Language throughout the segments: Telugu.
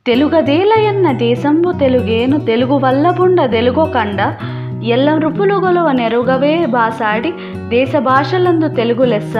తెలుగదేలయన్న దేశంబు తెలుగేను తెలుగు వల్లపుండ తెలుగొకండ ఎల్ల నృపులు గొలవ నెరుగవే బాసాడి దేశ భాషలందు తెలుగు లెస్స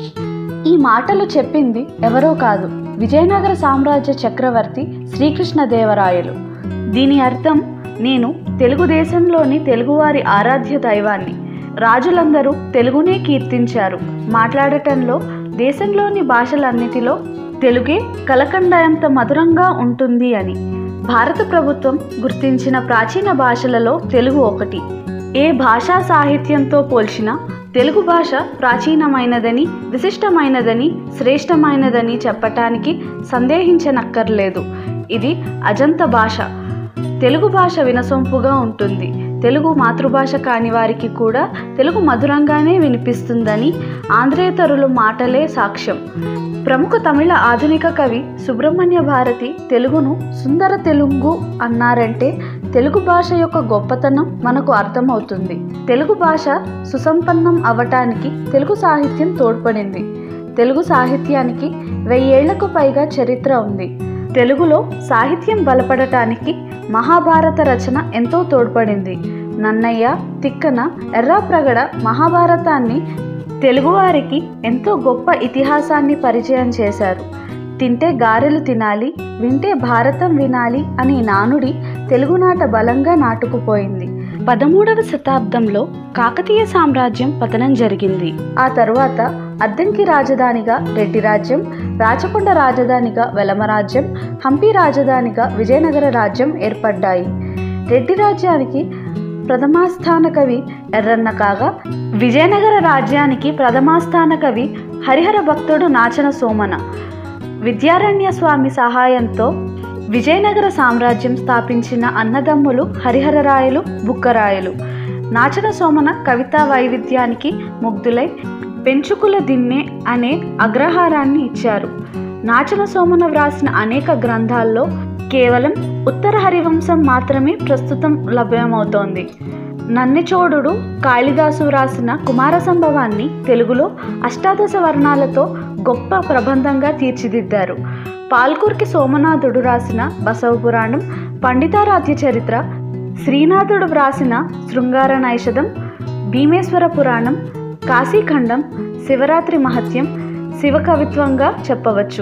ఈ మాటలు చెప్పింది ఎవరో కాదు విజయనగర సామ్రాజ్య చక్రవర్తి శ్రీకృష్ణదేవరాయలు దీని అర్థం నేను తెలుగుదేశంలోని తెలుగువారి ఆరాధ్య దైవాన్ని రాజులందరూ తెలుగునే కీర్తించారు మాట్లాడటంలో దేశంలోని భాషలన్నిటిలో తెలుగే కలకండంత మధురంగా ఉంటుంది అని భారత ప్రభుత్వం గుర్తించిన ప్రాచీన భాషలలో తెలుగు ఒకటి ఏ భాషా సాహిత్యంతో పోల్చినా తెలుగు భాష ప్రాచీనమైనదని విశిష్టమైనదని శ్రేష్టమైనదని చెప్పటానికి సందేహించనక్కర్లేదు ఇది అజంత భాష తెలుగు భాష వినసొంపుగా ఉంటుంది తెలుగు మాతృభాష కాని వారికి కూడా తెలుగు మధురంగానే వినిపిస్తుందని ఆంధ్రేతరుల మాటలే సాక్ష్యం ప్రముఖ తమిళ ఆధునిక కవి సుబ్రహ్మణ్య భారతి తెలుగును సుందర తెలుగు అన్నారంటే తెలుగు భాష యొక్క గొప్పతనం మనకు అర్థమవుతుంది తెలుగు భాష సుసంపన్నం అవటానికి తెలుగు సాహిత్యం తోడ్పడింది తెలుగు సాహిత్యానికి వెయ్యేళ్లకు పైగా చరిత్ర ఉంది తెలుగులో సాహిత్యం బలపడటానికి మహాభారత రచన ఎంతో తోడ్పడింది నన్నయ్య తిక్కన ఎర్రాప్రగడ మహాభారతాన్ని తెలుగువారికి ఎంతో గొప్ప ఇతిహాసాన్ని పరిచయం చేశారు తింటే గారెలు తినాలి వింటే భారతం వినాలి అనే నానుడి తెలుగునాట బలంగా నాటుకుపోయింది పదమూడవ శతాబ్దంలో కాకతీయ సామ్రాజ్యం పతనం జరిగింది ఆ తరువాత అద్దంకి రాజధానిగా రెడ్డి రాజ్యం రాచకొండ రాజధానిగా వెలమరాజ్యం హంపి రాజధానిగా విజయనగర రాజ్యం ఏర్పడ్డాయి రెడ్డి రాజ్యానికి ప్రథమాస్థాన కవి ఎర్రన్న కాగా విజయనగర రాజ్యానికి ప్రథమాస్థాన కవి హరిహర భక్తుడు నాచన సోమన విద్యారణ్య స్వామి సహాయంతో విజయనగర సామ్రాజ్యం స్థాపించిన అన్నదమ్ములు హరిహరరాయలు బుక్కరాయలు నాచన సోమన కవితా వైవిధ్యానికి ముగ్ధులై పెంచుకుల దిన్నె అనే అగ్రహారాన్ని ఇచ్చారు నాచన సోమన వ్రాసిన అనేక గ్రంథాల్లో కేవలం ఉత్తర హరివంశం మాత్రమే ప్రస్తుతం లభ్యమవుతోంది నన్నెచోడుడు కాళిదాసు వ్రాసిన కుమార సంభవాన్ని తెలుగులో అష్టాదశ వర్ణాలతో గొప్ప ప్రబంధంగా తీర్చిదిద్దారు పాల్కూర్కి సోమనాథుడు రాసిన బసవ పురాణం పండితారాధ్య చరిత్ర శ్రీనాథుడు వ్రాసిన శృంగార నైషధం భీమేశ్వర పురాణం కాశీఖండం శివరాత్రి మహత్యం శివకవిత్వంగా చెప్పవచ్చు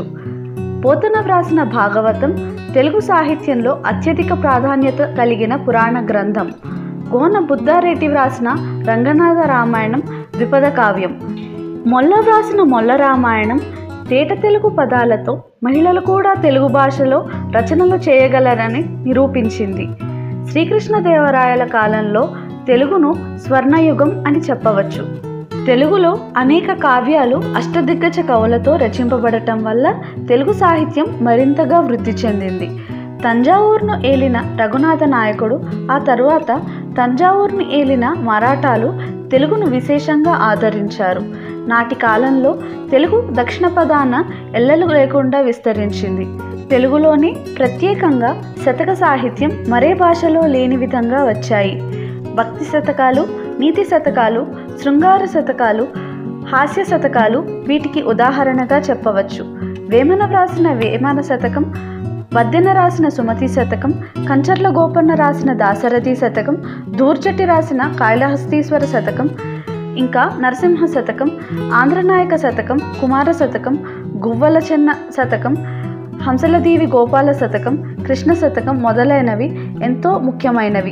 పోతన వ్రాసిన భాగవతం తెలుగు సాహిత్యంలో అత్యధిక ప్రాధాన్యత కలిగిన పురాణ గ్రంథం గోన బుద్ధారెడ్డి వ్రాసిన రంగనాథ రామాయణం ద్విపద కావ్యం మొల్ల వ్రాసిన మొల్ల రామాయణం తేట తెలుగు పదాలతో మహిళలు కూడా తెలుగు భాషలో రచనలు చేయగలరని నిరూపించింది శ్రీకృష్ణదేవరాయల కాలంలో తెలుగును స్వర్ణయుగం అని చెప్పవచ్చు తెలుగులో అనేక కావ్యాలు అష్టదిగ్గజ కవులతో రచింపబడటం వల్ల తెలుగు సాహిత్యం మరింతగా వృద్ధి చెందింది తంజావూరును ఏలిన రఘునాథ నాయకుడు ఆ తరువాత తంజావూరును ఏలిన మరాఠాలు తెలుగును విశేషంగా ఆదరించారు నాటి కాలంలో తెలుగు దక్షిణ పదాన ఎల్లలు లేకుండా విస్తరించింది తెలుగులోనే ప్రత్యేకంగా శతక సాహిత్యం మరే భాషలో లేని విధంగా వచ్చాయి భక్తి శతకాలు నీతి శతకాలు శృంగార శతకాలు హాస్య శతకాలు వీటికి ఉదాహరణగా చెప్పవచ్చు వేమన వ్రాసిన వేమన శతకం వద్దెన రాసిన సుమతి శతకం కంచర్ల గోపన్న రాసిన దాశరథి శతకం దూర్జటి రాసిన కైలాహస్తీశ్వర శతకం ఇంకా నరసింహ శతకం ఆంధ్రనాయక శతకం కుమార శతకం గువ్వల చెన్న శతకం హంసలదేవి గోపాల శతకం కృష్ణ శతకం మొదలైనవి ఎంతో ముఖ్యమైనవి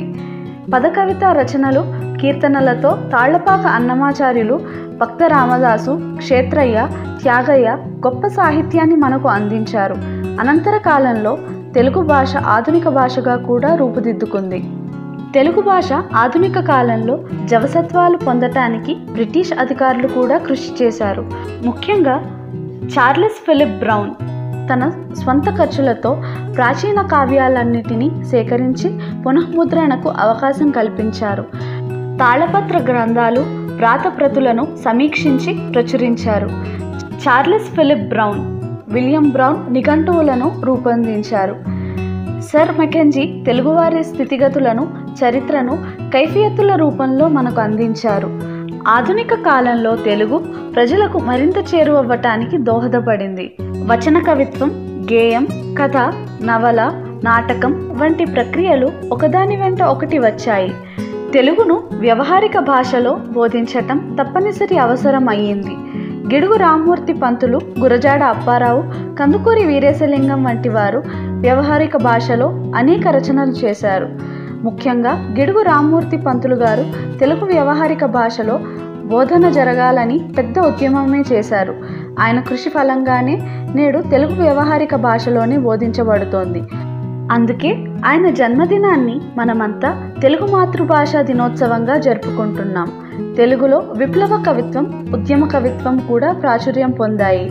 పదకవిత రచనలు కీర్తనలతో తాళ్లపాక అన్నమాచార్యులు భక్త రామదాసు క్షేత్రయ్య త్యాగయ్య గొప్ప సాహిత్యాన్ని మనకు అందించారు అనంతర కాలంలో తెలుగు భాష ఆధునిక భాషగా కూడా రూపుదిద్దుకుంది తెలుగు భాష ఆధునిక కాలంలో జవసత్వాలు పొందటానికి బ్రిటిష్ అధికారులు కూడా కృషి చేశారు ముఖ్యంగా చార్లెస్ ఫిలిప్ బ్రౌన్ తన స్వంత ఖర్చులతో ప్రాచీన కావ్యాలన్నిటినీ సేకరించి పునఃముద్రణకు అవకాశం కల్పించారు తాళపత్ర గ్రంథాలు వ్రాతప్రతులను సమీక్షించి ప్రచురించారు Charles Philip Brown William Brown నిఘంటువులను రూపొందించారు సర్ మెకెంజీ తెలుగువారి స్థితిగతులను చరిత్రను కైఫియత్తుల రూపంలో మనకు అందించారు ఆధునిక కాలంలో తెలుగు ప్రజలకు మరింత చేరువవ్వటానికి దోహదపడింది వచన కవిత్వం గేయం కథ నవల నాటకం వంటి ప్రక్రియలు ఒకదాని వెంట ఒకటి వచ్చాయి తెలుగును వ్యవహారిక భాషలో బోధించటం తప్పనిసరి అవసరం అయ్యింది గిడుగు రామ్మూర్తి పంతులు గురజాడ అప్పారావు కందుకూరి వీరేశలింగం వంటి వారు వ్యవహారిక భాషలో అనేక రచనలు చేశారు ముఖ్యంగా గిడుగు రామ్మూర్తి పంతులు గారు తెలుగు వ్యవహారిక భాషలో బోధన జరగాలని పెద్ద ఉద్యమమే చేశారు ఆయన కృషి ఫలంగానే నేడు తెలుగు వ్యవహారిక భాషలోనే బోధించబడుతోంది అందుకే ఆయన జన్మదినాన్ని మనమంతా తెలుగు మాతృభాష దినోత్సవంగా జరుపుకుంటున్నాం తెలుగులో విప్లవ కవిత్వం ఉద్యమ కవిత్వం కూడా ప్రాచుర్యం పొందాయి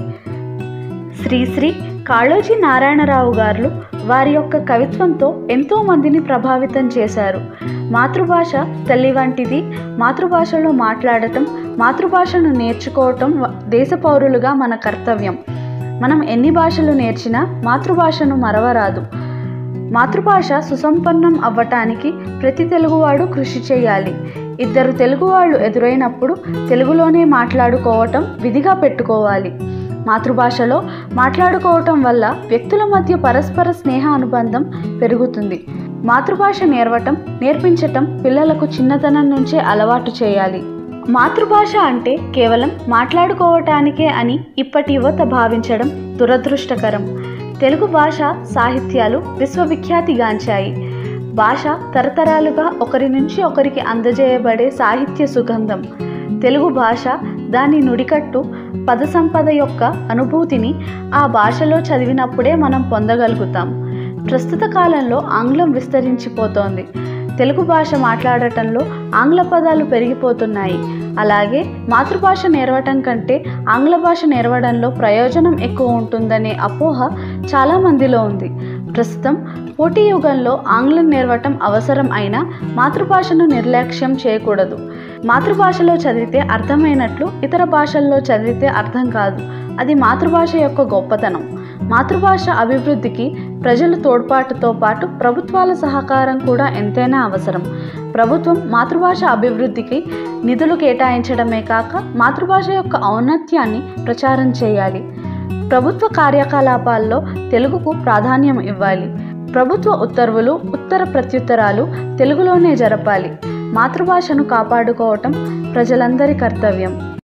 శ్రీశ్రీ కాళోజీ నారాయణరావు గారు వారి యొక్క కవిత్వంతో ఎంతో మందిని ప్రభావితం చేశారు మాతృభాష తల్లి వంటిది మాతృభాషలో మాట్లాడటం మాతృభాషను నేర్చుకోవటం వ- దేశ పౌరులుగా మన కర్తవ్యం మనం ఎన్ని భాషలు నేర్చినా మాతృభాషను మరవరాదు మాతృభాష సుసంపన్నం అవ్వటానికి ప్రతి తెలుగువాడు కృషి చేయాలి ఇద్దరు తెలుగువాళ్ళు ఎదురైనప్పుడు తెలుగులోనే మాట్లాడుకోవటం విధిగా పెట్టుకోవాలి మాతృభాషలో మాట్లాడుకోవటం వల్ల వ్యక్తుల మధ్య పరస్పర స్నేహ అనుబంధం పెరుగుతుంది మాతృభాష నేర్వటం నేర్పించటం పిల్లలకు చిన్నతనం నుంచే అలవాటు చేయాలి మాతృభాష అంటే కేవలం మాట్లాడుకోవటానికే అని ఇప్పటి యువత భావించడం దురదృష్టకరం తెలుగు భాష సాహిత్యాలు విశ్వవిఖ్యాతిగాంచాయి భాష తరతరాలుగా ఒకరి నుంచి ఒకరికి అందజేయబడే సాహిత్య సుగంధం తెలుగు భాష దాని నుడికట్టు పద సంపద యొక్క అనుభూతిని ఆ భాషలో చదివినప్పుడే మనం పొందగలుగుతాం ప్రస్తుత కాలంలో ఆంగ్లం విస్తరించిపోతోంది తెలుగు భాష మాట్లాడటంలో ఆంగ్ల పదాలు పెరిగిపోతున్నాయి అలాగే మాతృభాష నేర్వటం కంటే ఆంగ్ల భాష నేర్వడంలో ప్రయోజనం ఎక్కువ ఉంటుందనే అపోహ చాలామందిలో ఉంది ప్రస్తుతం పోటీ యుగంలో ఆంగ్లం నేర్వటం అవసరం అయినా మాతృభాషను నిర్లక్ష్యం చేయకూడదు మాతృభాషలో చదివితే అర్థమైనట్లు ఇతర భాషల్లో చదివితే అర్థం కాదు అది మాతృభాష యొక్క గొప్పతనం మాతృభాష అభివృద్ధికి ప్రజల తోడ్పాటుతో పాటు ప్రభుత్వాల సహకారం కూడా ఎంతైనా అవసరం ప్రభుత్వం మాతృభాష అభివృద్ధికి నిధులు కేటాయించడమే కాక మాతృభాష యొక్క ఔన్నత్యాన్ని ప్రచారం చేయాలి ప్రభుత్వ కార్యకలాపాల్లో తెలుగుకు ప్రాధాన్యం ఇవ్వాలి ప్రభుత్వ ఉత్తర్వులు ఉత్తర ప్రత్యుత్తరాలు తెలుగులోనే జరపాలి మాతృభాషను కాపాడుకోవటం ప్రజలందరి కర్తవ్యం